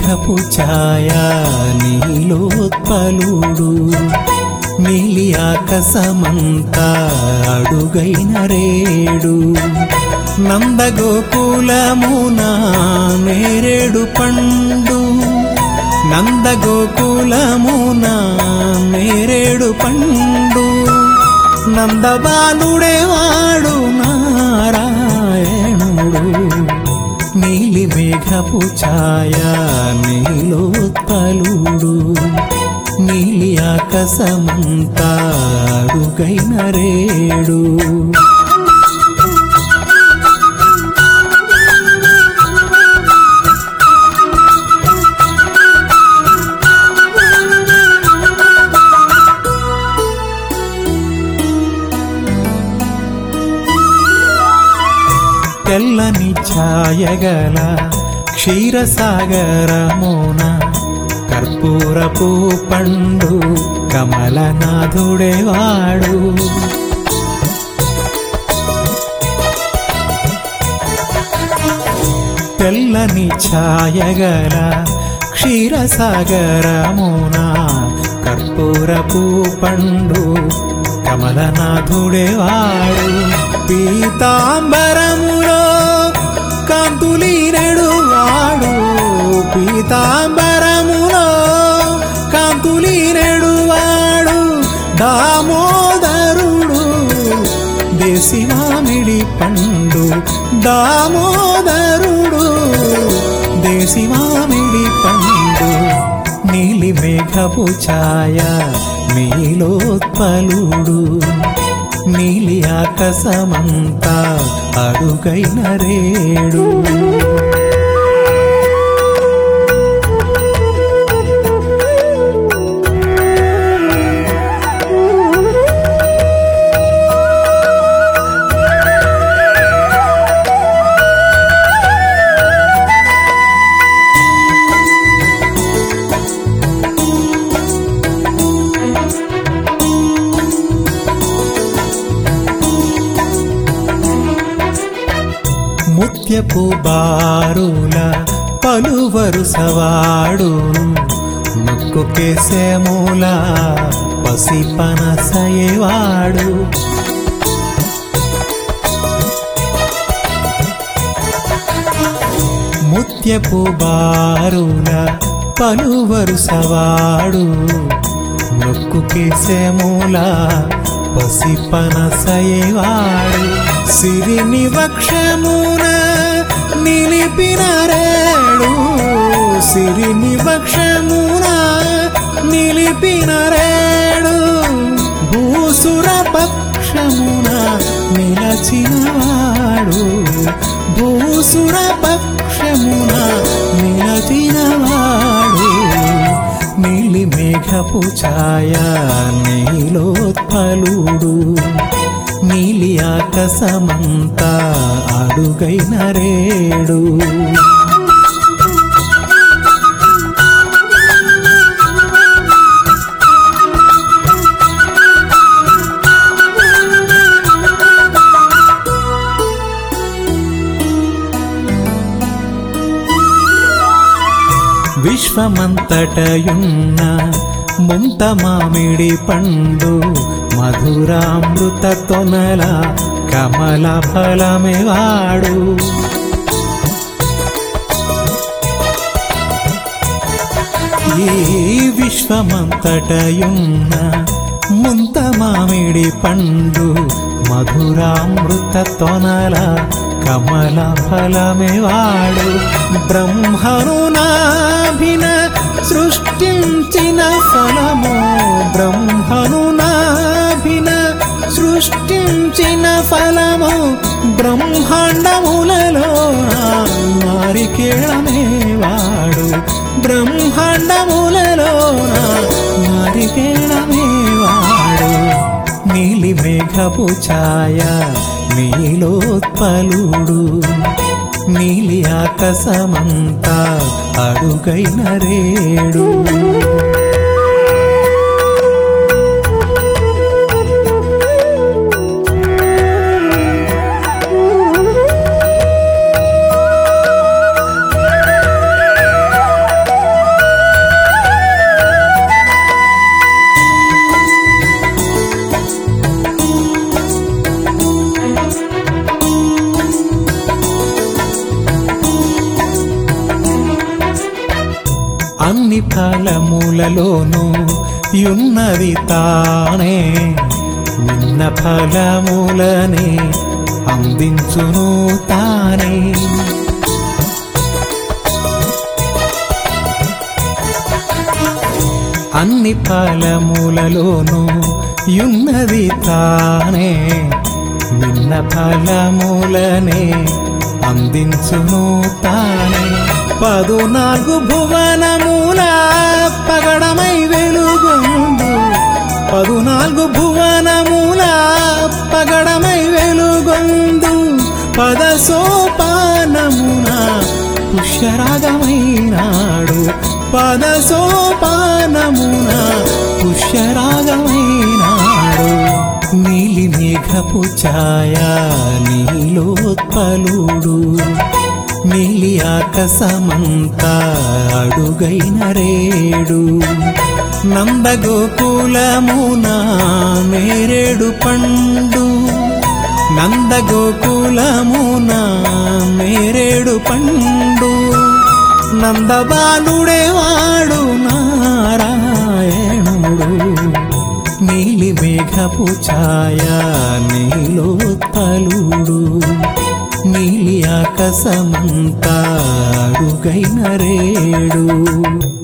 మేఘపు ఛాయ నీలోత్పలుడు నీలి ఆకాశమంతా అడుగైన రేడు నందగోకులమున నేరేడు పండు నందగోకులమున నేరేడు పండు నందబాలుడే వాడు నారాయణుడు నీలి మేఘపు ఛాయ నీలోత్పలుడు నీలి ఆకాశమంతా అడుగైన రేడు తెల్లని ఛాయగల క్షీరసాగరమున కర్పూరపు పండు కమలనాథుడేవాడు తెల్లని ఛాయగల క్షీరసాగరమున కర్పూరపు పండు కమలనాథుడేవాడు పీతాంబరములో కాంతులీనడు వాడు పీతాంబరములో కాంతులీనడు వాడు దామోదరుడు దేశిమామిడి పండు దామోదరుడు దేశిమామిడి పండు నీలి మేఘపు ఛాయ నీలోత్పలుడు నీలి ఆకాశమంతా అడుగైన రేడు ముత్యపు బారుల పలువరు సవాడు ముక్కు కేసేమూల పసి పనసయేవాడు ముత్యపు బారుల పలువరు సవాడు నొక్కు కేసేమూల పసి పనసయేవాడు సిరిని వక్షమున నిలిపిన రేడు సిరిని వక్షమున నిలిపిన రేడు భూసుర పక్షమున నిలచినవాడు భూసుర పక్షమున నిలచినవాడు నీలి మేఘపు ఛాయ నీలోత్పలుడు నీలి ఆకాశమంతా అడుగైన రేడు విశ్వమంతటయున్న ముంత మామిడి పండు మధురామృత తొనల కమల ఫలమేవాడు ఈ విశ్వమంతటయున్న ముంత మామిడి పండు మధురామృత తొనల కమల ఫలమేవాడు బ్రహ్మను నాభిన సృష్టించిన ఫలము బ్రహ్మను నాభిన సృష్టించిన ఫలము బ్రహ్మాండములలో నారికేళమేవాడు బ్రహ్మాండములలో నారికేళమేవాడు నీలి మేఘపు ఛాయ నీలోత్పలుడు నీలి ఆకాశమంతా అడుగైన రేడు అన్ని ఫలములలోనూ యున్నది తానే విన్న ఫలములనే అందించును తానే అన్ని ఫలములలోనూ యున్నది తానే నిన్న ఫలములనే అందించును తానే పదునాలుగు భువనముల పగడమై వెలుగొందు పదునాలుగు భువనముల పగడమై వెలుగొందు పద సోపానమున పుష్యరాగమైనాడు పద సోపానమున పుష్యరాగమైనాడు నీలి మేఘపు ఛాయ నీలోత్పలుడు నీలి ఆకాశమంతా అడుగైన రేడు నందగోకులమున మేరేడు పండు నందగోకులమున మేరేడు పండు నందబాలుడే వాడు నారాయణుడు నీలి మేఘపు ఛాయ నీలోత్పలుడు నీలి ఆకాశమంతా అడుగైన రేడు